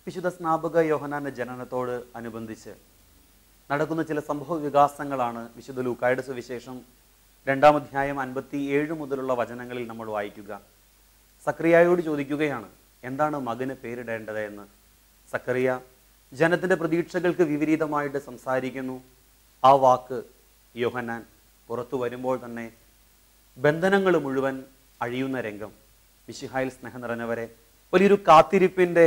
വിശുദ്ധ സ്നാപക യോഹനാന്റെ ജനനത്തോട് അനുബന്ധിച്ച് നടക്കുന്ന ചില സംഭവ വികാസങ്ങളാണ് വിശുദ്ധ ലൂക്കായുടെ സുവിശേഷം രണ്ടാം അധ്യായം അൻപത്തി ഏഴ് മുതലുള്ള വചനങ്ങളിൽ നമ്മൾ വായിക്കുക സക്രിയായോട് ചോദിക്കുകയാണ് എന്താണ് മകന് പേരിടേണ്ടത് എന്ന് സക്കറിയ ജനത്തിന്റെ പ്രതീക്ഷകൾക്ക് വിപരീതമായിട്ട് സംസാരിക്കുന്നു ആ വാക്ക് യോഹന്നാൻ പുറത്തു വരുമ്പോൾ തന്നെ ബന്ധനങ്ങൾ മുഴുവൻ അഴിയുന്ന രംഗം വിശിഹായിൽ സ്നേഹം നിറഞ്ഞവരെ വലിയൊരു കാത്തിരിപ്പിന്റെ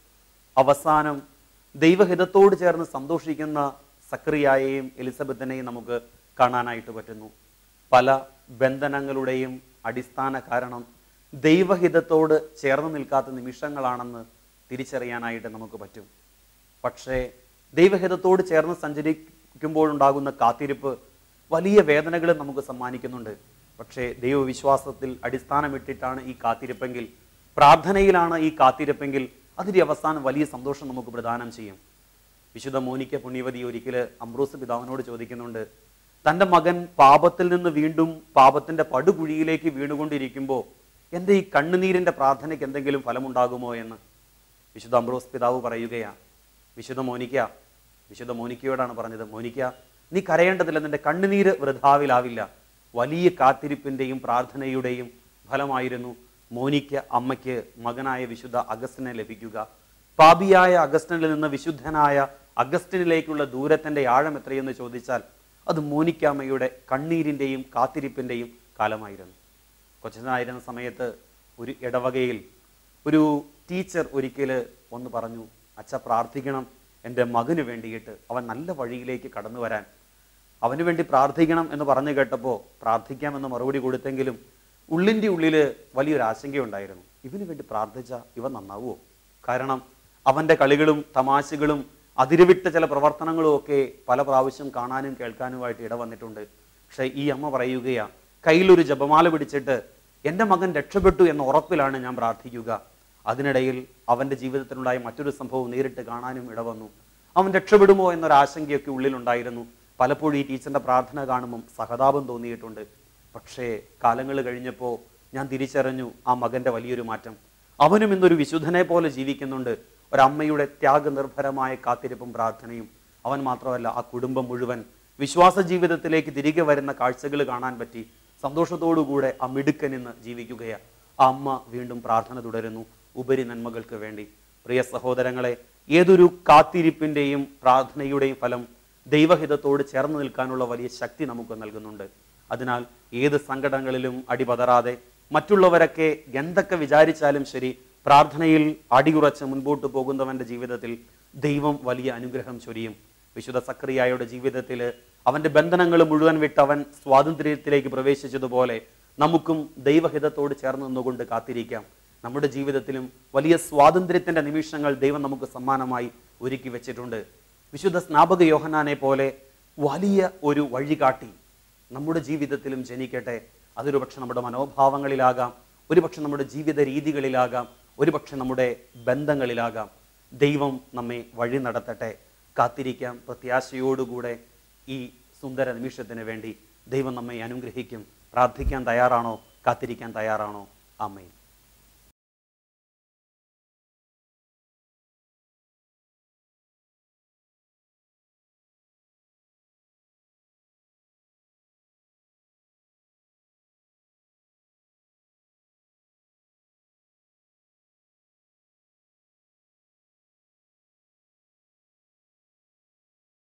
അവസാനം ദൈവഹിതത്തോട് ചേർന്ന് സന്തോഷിക്കുന്ന സക്രിയായെയും എലിസബത്തിനെയും നമുക്ക് കാണാനായിട്ട് പറ്റുന്നു പല ബന്ധനങ്ങളുടെയും അടിസ്ഥാന കാരണം ദൈവഹിതത്തോട് ചേർന്ന് നിൽക്കാത്ത നിമിഷങ്ങളാണെന്ന് തിരിച്ചറിയാനായിട്ട് നമുക്ക് പറ്റും പക്ഷേ ദൈവഹിതത്തോട് ചേർന്ന് സഞ്ചരിക്കുമ്പോഴുണ്ടാകുന്ന കാത്തിരിപ്പ് വലിയ വേദനകൾ നമുക്ക് സമ്മാനിക്കുന്നുണ്ട് പക്ഷേ ദൈവവിശ്വാസത്തിൽ അടിസ്ഥാനമിട്ടിട്ടാണ് ഈ കാത്തിരിപ്പെങ്കിൽ പ്രാർത്ഥനയിലാണ് ഈ കാത്തിരിപ്പെങ്കിൽ അതിൻ്റെ അവസാനം വലിയ സന്തോഷം നമുക്ക് പ്രദാനം ചെയ്യും വിശുദ്ധ മോനിക്ക പുണ്യവതി ഒരിക്കൽ അംബ്രോസ് പിതാവിനോട് ചോദിക്കുന്നുണ്ട് തൻ്റെ മകൻ പാപത്തിൽ നിന്ന് വീണ്ടും പാപത്തിന്റെ പടുകുഴിയിലേക്ക് വീണുകൊണ്ടിരിക്കുമ്പോൾ എൻ്റെ ഈ കണ്ണുനീരിന്റെ പ്രാർത്ഥനയ്ക്ക് എന്തെങ്കിലും ഫലമുണ്ടാകുമോ എന്ന് വിശുദ്ധ അംബ്രോസ് പിതാവ് പറയുകയാ വിശുദ്ധ മോനിക്ക വിശുദ്ധ മോനിക്കയോടാണ് പറഞ്ഞത് മോനിക്ക നീ കരയേണ്ടതില്ല നിന്റെ കണ്ണുനീര് വൃഥാവിലാവില്ല വലിയ കാത്തിരിപ്പിന്റെയും പ്രാർത്ഥനയുടെയും ഫലമായിരുന്നു മോനിക്ക അമ്മയ്ക്ക് മകനായ വിശുദ്ധ അഗസ്റ്റിനെ ലഭിക്കുക പാപിയായ അഗസ്റ്റിനിൽ നിന്ന് വിശുദ്ധനായ അഗസ്റ്റിനിലേക്കുള്ള ദൂരത്തിന്റെ ആഴം എത്രയെന്ന് ചോദിച്ചാൽ അത് മോനിക്കാമ്മയുടെ കണ്ണീരിന്റെയും കാത്തിരിപ്പിന്റെയും കാലമായിരുന്നു കൊച്ചനായിരുന്ന സമയത്ത് ഒരു ഇടവകയിൽ ഒരു ടീച്ചർ ഒരിക്കൽ ഒന്ന് പറഞ്ഞു അച്ഛ പ്രാർത്ഥിക്കണം എൻ്റെ മകന് വേണ്ടിയിട്ട് അവൻ നല്ല വഴിയിലേക്ക് കടന്നു വരാൻ അവന് വേണ്ടി പ്രാർത്ഥിക്കണം എന്ന് പറഞ്ഞു കേട്ടപ്പോൾ പ്രാർത്ഥിക്കാമെന്ന് മറുപടി കൊടുത്തെങ്കിലും ഉള്ളിൻ്റെ ഉള്ളിൽ വലിയൊരു ആശങ്കയുണ്ടായിരുന്നു ഇവന് വേണ്ടി പ്രാർത്ഥിച്ച ഇവ നന്നാവുമോ കാരണം അവൻ്റെ കളികളും തമാശകളും അതിരുവിട്ട ചില പ്രവർത്തനങ്ങളും ഒക്കെ പല പ്രാവശ്യം കാണാനും കേൾക്കാനുമായിട്ട് ഇടവന്നിട്ടുണ്ട് പക്ഷേ ഈ അമ്മ പറയുകയാ കയ്യിലൊരു ജപമാല പിടിച്ചിട്ട് എൻ്റെ മകൻ രക്ഷപ്പെട്ടു എന്ന ഉറപ്പിലാണ് ഞാൻ പ്രാർത്ഥിക്കുക അതിനിടയിൽ അവൻ്റെ ജീവിതത്തിലുണ്ടായ മറ്റൊരു സംഭവം നേരിട്ട് കാണാനും ഇടവന്നു അവൻ രക്ഷപ്പെടുമോ എന്നൊരു ആശങ്കയൊക്കെ ഉള്ളിലുണ്ടായിരുന്നു പലപ്പോഴും ഈ ടീച്ചറിന്റെ പ്രാർത്ഥന കാണുമ്പം സഹതാപം തോന്നിയിട്ടുണ്ട് പക്ഷേ കാലങ്ങൾ കഴിഞ്ഞപ്പോൾ ഞാൻ തിരിച്ചറിഞ്ഞു ആ മകന്റെ വലിയൊരു മാറ്റം അവനും ഇന്നൊരു വിശുദ്ധനെ പോലെ ജീവിക്കുന്നുണ്ട് ഒരമ്മയുടെ ത്യാഗനിർഭരമായ കാത്തിരിപ്പും പ്രാർത്ഥനയും അവൻ മാത്രമല്ല ആ കുടുംബം മുഴുവൻ വിശ്വാസ ജീവിതത്തിലേക്ക് തിരികെ വരുന്ന കാഴ്ചകൾ കാണാൻ പറ്റി സന്തോഷത്തോടുകൂടെ ആ മിടുക്കൻ ഇന്ന് ജീവിക്കുകയാണ് ആ അമ്മ വീണ്ടും പ്രാർത്ഥന തുടരുന്നു ഉപരി നന്മകൾക്ക് വേണ്ടി പ്രിയ സഹോദരങ്ങളെ ഏതൊരു കാത്തിരിപ്പിന്റെയും പ്രാർത്ഥനയുടെയും ഫലം ദൈവഹിതത്തോട് ചേർന്ന് നിൽക്കാനുള്ള വലിയ ശക്തി നമുക്ക് നൽകുന്നുണ്ട് അതിനാൽ ഏത് സങ്കടങ്ങളിലും അടിപതറാതെ മറ്റുള്ളവരൊക്കെ എന്തൊക്കെ വിചാരിച്ചാലും ശരി പ്രാർത്ഥനയിൽ അടിയുറച്ച് മുൻപോട്ട് പോകുന്നവന്റെ ജീവിതത്തിൽ ദൈവം വലിയ അനുഗ്രഹം ചൊരിയും വിശുദ്ധ സക്രിയായുടെ ജീവിതത്തിൽ അവന്റെ ബന്ധനങ്ങൾ മുഴുവൻ വിട്ട് അവൻ സ്വാതന്ത്ര്യത്തിലേക്ക് പ്രവേശിച്ചതുപോലെ നമുക്കും ദൈവഹിതത്തോട് ചേർന്ന് നിന്നുകൊണ്ട് കാത്തിരിക്കാം നമ്മുടെ ജീവിതത്തിലും വലിയ സ്വാതന്ത്ര്യത്തിന്റെ നിമിഷങ്ങൾ ദൈവം നമുക്ക് സമ്മാനമായി ഒരുക്കി വെച്ചിട്ടുണ്ട് വിശുദ്ധ സ്നാപക യോഹനാനെ പോലെ വലിയ ഒരു വഴികാട്ടി നമ്മുടെ ജീവിതത്തിലും ജനിക്കട്ടെ അതൊരു പക്ഷെ നമ്മുടെ മനോഭാവങ്ങളിലാകാം ഒരുപക്ഷെ നമ്മുടെ ജീവിത രീതികളിലാകാം ഒരുപക്ഷെ നമ്മുടെ ബന്ധങ്ങളിലാകാം ദൈവം നമ്മെ വഴി നടത്തട്ടെ കാത്തിരിക്കാം പ്രത്യാശയോടുകൂടെ ഈ സുന്ദര നിമിഷത്തിന് വേണ്ടി ദൈവം നമ്മെ അനുഗ്രഹിക്കും പ്രാർത്ഥിക്കാൻ തയ്യാറാണോ കാത്തിരിക്കാൻ തയ്യാറാണോ അമ്മയും